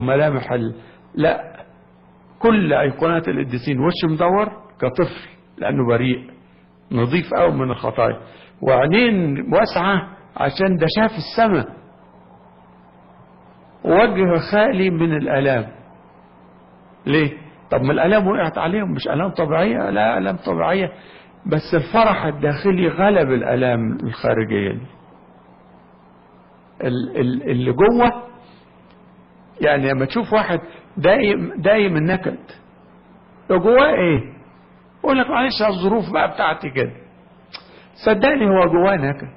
ملامح ال... لا كل ايقونات القديسين وش مدور كطفل لانه بريء نظيف قوي من الخطايا وعينين واسعه عشان ده شاف السماء وجه خالي من الالام ليه طب ما الالام وقعت عليهم مش الام طبيعيه لا الام طبيعيه بس الفرح الداخلي غلب الالام الخارجيه دي اللي جوه يعني لما تشوف واحد دايم دايم النكد لو جواه ايه يقول لك معلش الظروف بقى بتاعتي كده صدقني هو جواه نكد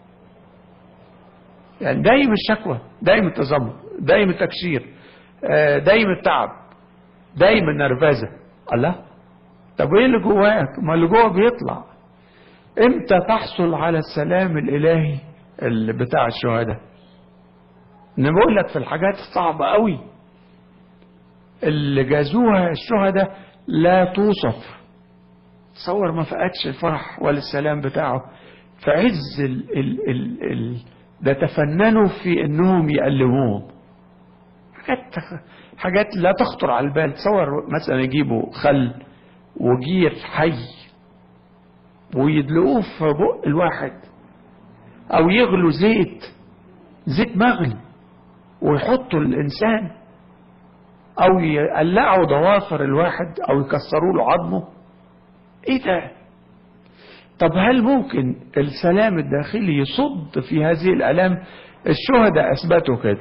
يعني دايم الشكوى دايم التذمر دايم التكشير دايم التعب دايم النرفزه الله طب ايه اللي جواك ما اللي جوه بيطلع امتى تحصل على السلام الالهي اللي بتاع الشهداء انا بقول لك في الحاجات الصعبه قوي اللي جازوها الشهداء لا توصف تصور ما فقدش الفرح ولا السلام بتاعه في عز ال ال ال ال ده تفننوا في انهم يألموهم حاجات حاجات لا تخطر على البال تصور مثلا يجيبوا خل وجير حي ويدلقوه في بق الواحد او يغلوا زيت زيت مغلي ويحطوا الانسان او يقلعوا ضوافر الواحد او يكسروا له عظمه ايه ده طب هل ممكن السلام الداخلي يصد في هذه الالام الشهداء اثبتوا كده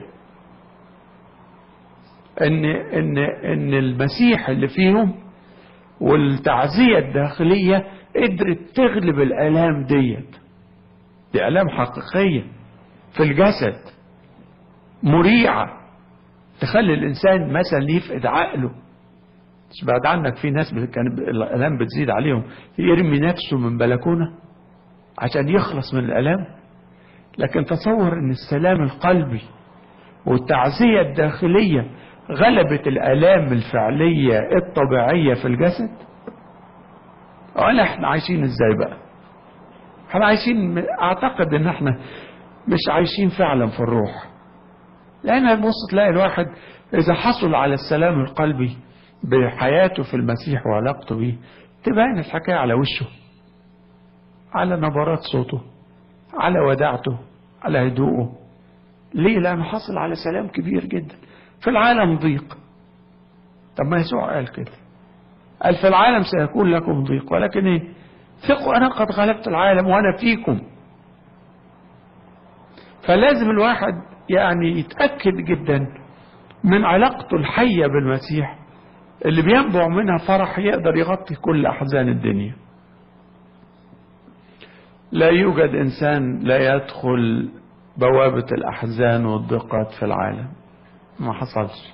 ان ان ان المسيح اللي فيهم والتعزيه الداخليه قدرت تغلب الالام ديت دي الام حقيقيه في الجسد مريعه تخلي الانسان مثلا يفقد عقله مش بعد عنك في ناس كان الالام بتزيد عليهم يرمي نفسه من بلكونه عشان يخلص من الالام لكن تصور ان السلام القلبي والتعزيه الداخليه غلبت الالام الفعليه الطبيعيه في الجسد ولا احنا عايشين ازاي بقى احنا عايشين اعتقد ان احنا مش عايشين فعلا في الروح لان تبص تلاقي الواحد اذا حصل على السلام القلبي بحياته في المسيح وعلاقته بيه تبان الحكاية على وشه على نبرات صوته على وداعته على هدوءه ليه لأنه حصل على سلام كبير جدا في العالم ضيق طب ما يسوع قال كده قال في العالم سيكون لكم ضيق ولكن ايه ثقوا انا قد غلبت العالم وانا فيكم فلازم الواحد يعني يتأكد جدا من علاقته الحية بالمسيح اللي بينبع منها فرح يقدر يغطي كل أحزان الدنيا لا يوجد إنسان لا يدخل بوابة الأحزان والضيقات في العالم ما حصلش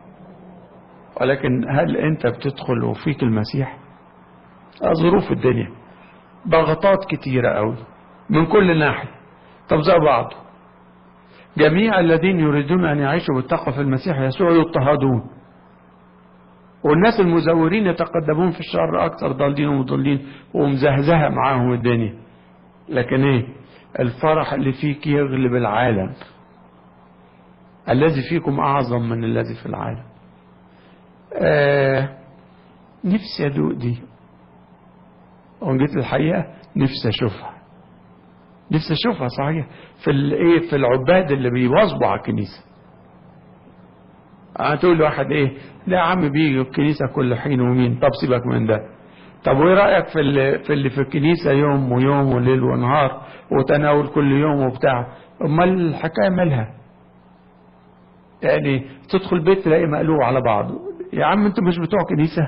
ولكن هل أنت بتدخل وفيك المسيح ظروف الدنيا ضغطات كتيرة قوي من كل ناحية طب زي بعض جميع الذين يريدون أن يعيشوا بالتقوى في المسيح يسوع يضطهدون والناس المزورين يتقدمون في الشر أكثر ضالين ومضلين ومزهزهة معاهم الدنيا لكن إيه الفرح اللي فيك يغلب العالم الذي فيكم أعظم من الذي في العالم آه نفسي أدوق دي وإن جيت الحقيقة نفسي أشوفها نفسي أشوفها صحيح في الإيه في العباد اللي بيواظبوا على الكنيسة هتقول لواحد ايه لا يا عم بيجي الكنيسه كل حين ومين طب سيبك من ده طب وايه رايك في اللي في اللي في الكنيسه يوم ويوم وليل ونهار وتناول كل يوم وبتاع امال الحكايه مالها يعني تدخل بيت تلاقي مقلوب على بعضه يا عم انتوا مش بتوع كنيسه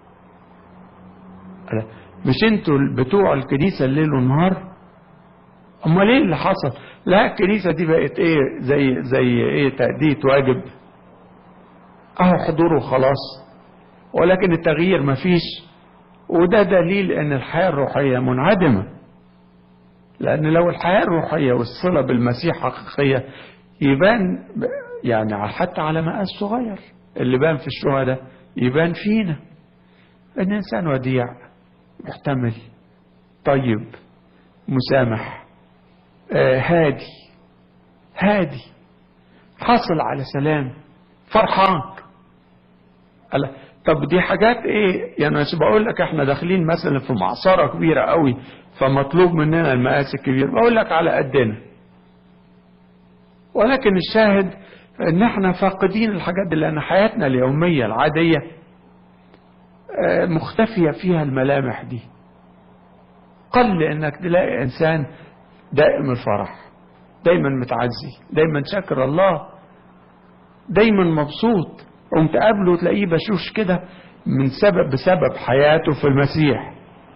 مش انتوا بتوع الكنيسه الليل والنهار امال ايه اللي حصل لا الكنيسه دي بقت ايه زي زي ايه تاديه واجب اهو حضوره خلاص ولكن التغيير مفيش وده دليل ان الحياة الروحية منعدمة لان لو الحياة الروحية والصلة بالمسيح حقيقية يبان يعني حتى على مقاس صغير اللي بان في الشهداء يبان فينا ان انسان وديع محتمل طيب مسامح آه هادي هادي حصل على سلام فرحان قال طب دي حاجات ايه يعني مش بقول لك احنا داخلين مثلا في معصره كبيره قوي فمطلوب مننا المقاس الكبير بقول لك على قدنا ولكن الشاهد ان احنا فاقدين الحاجات دي لان حياتنا اليوميه العاديه مختفيه فيها الملامح دي قل انك تلاقي انسان دائم الفرح دايما متعزي دايما شاكر الله دايما مبسوط قمت قابله تلاقيه بشوش كده من سبب بسبب حياته في المسيح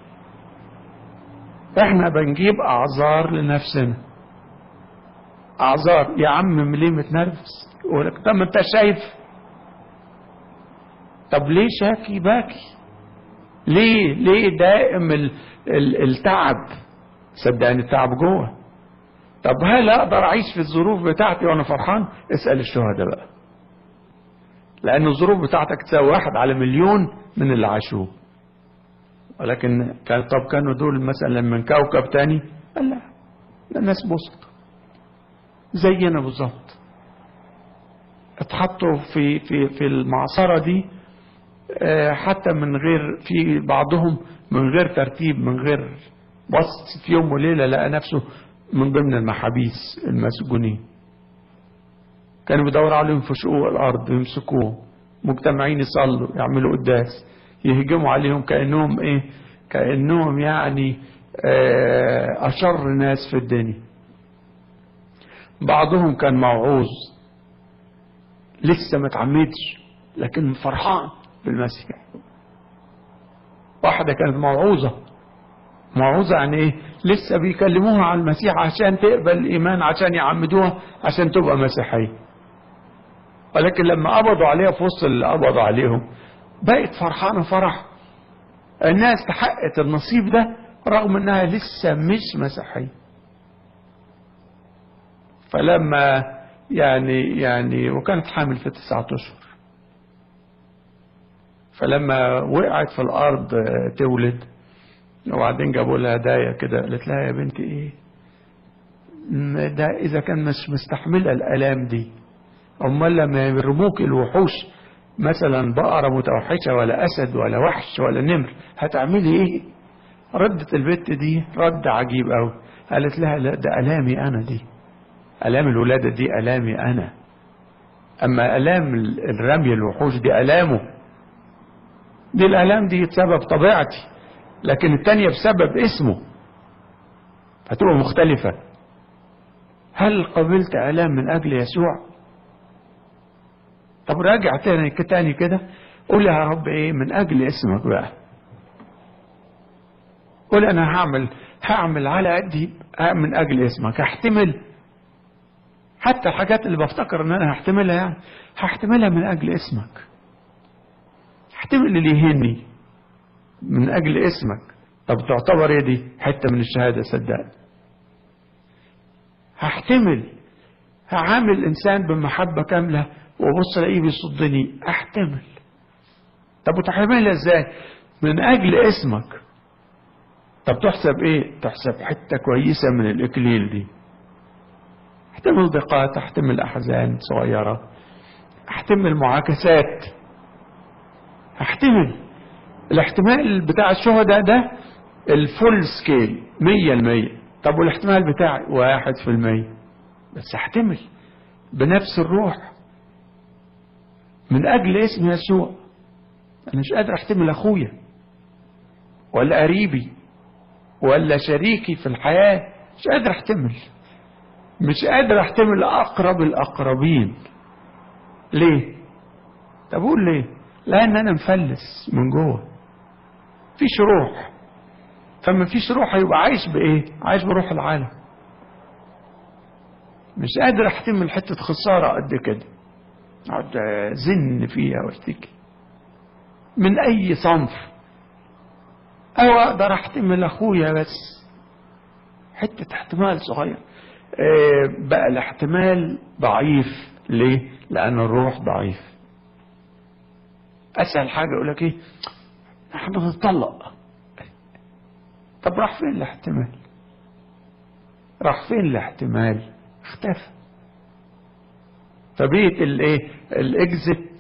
احنا بنجيب اعذار لنفسنا اعذار يا عم ليه متنرفز يقول لك طب ما انت شايف طب ليه شاكي باكي ليه ليه دائم ال ال التعب صدقني التعب جوه طب هل اقدر اعيش في الظروف بتاعتي وانا فرحان اسال الشهداء بقى لان الظروف بتاعتك تساوي واحد على مليون من اللي عاشوه ولكن كان طب كانوا دول مثلا من كوكب تاني قال لا الناس بسط زينا بالظبط اتحطوا في في في المعصره دي حتى من غير في بعضهم من غير ترتيب من غير بص في يوم وليله لقى نفسه من ضمن المحابيس المسجونين كانوا بيدوروا عليهم في شقوق الارض يمسكوهم مجتمعين يصلوا يعملوا قداس يهجموا عليهم كانهم ايه كانهم يعني اشر ناس في الدنيا بعضهم كان موعوظ لسه ما اتعمدش لكن فرحان بالمسيح واحدة كانت موعوظة موعوظة يعني ايه لسه بيكلموها عن المسيح عشان تقبل الإيمان عشان يعمدوها عشان تبقى مسيحية ولكن لما قبضوا عليها في وسط اللي قبضوا عليهم بقت فرحانة فرح انها استحقت النصيب ده رغم انها لسه مش مسيحية فلما يعني يعني وكانت حامل في تسعة اشهر فلما وقعت في الارض تولد وبعدين جابوا لها هدايا كده قالت لها يا بنتي ايه ده اذا كان مش مستحمله الالام دي امال لما يرموك الوحوش مثلا بقره متوحشه ولا اسد ولا وحش ولا نمر هتعملي ايه ردت البت دي رد عجيب قوي قالت لها لا ده الامي انا دي الام الولاده دي الامي انا اما الام الرمي الوحوش دي الامه دي الالام دي بسبب طبيعتي لكن التانية بسبب اسمه هتبقى مختلفة هل قبلت آلام من أجل يسوع طب راجع تاني تاني كده قول يا رب ايه من أجل اسمك بقى قول أنا هعمل هعمل على قدي من أجل اسمك هحتمل حتى الحاجات اللي بفتكر ان انا هحتملها يعني هحتملها من اجل اسمك هحتمل اللي يهني من أجل اسمك طب تعتبر ايه دي حتة من الشهادة صدقني هحتمل هعامل إنسان بمحبة كاملة وبص الاقيه بيصدني أحتمل طب وتحتملها ازاي من أجل اسمك طب تحسب ايه تحسب حتة كويسة من الإكليل دي احتمل ضيقات احتمل أحزان صغيرة احتمل معاكسات احتمل الاحتمال بتاع الشهداء ده الفول سكيل مية المية طب والاحتمال بتاعي واحد في المية بس احتمل بنفس الروح من أجل اسم يسوع أنا مش قادر أحتمل أخويا ولا قريبي ولا شريكي في الحياة مش قادر أحتمل مش قادر أحتمل أقرب الأقربين ليه؟ طب أقول ليه؟ لأن أنا مفلس من جوه فيش روح فما فيش روح هيبقى عايش بإيه؟ عايش بروح العالم مش قادر أحتمل حتة خسارة قد كده أقعد زن فيها واشتكي من أي صنف أو أقدر أحتمل أخويا بس حتة احتمال صغير آه بقى الاحتمال ضعيف ليه؟ لأن الروح ضعيف أسهل حاجة يقول لك إيه؟ احنا بنطلق طب راح فين الاحتمال؟ راح فين الاحتمال؟ اختفى فبقيت الايه الاكزت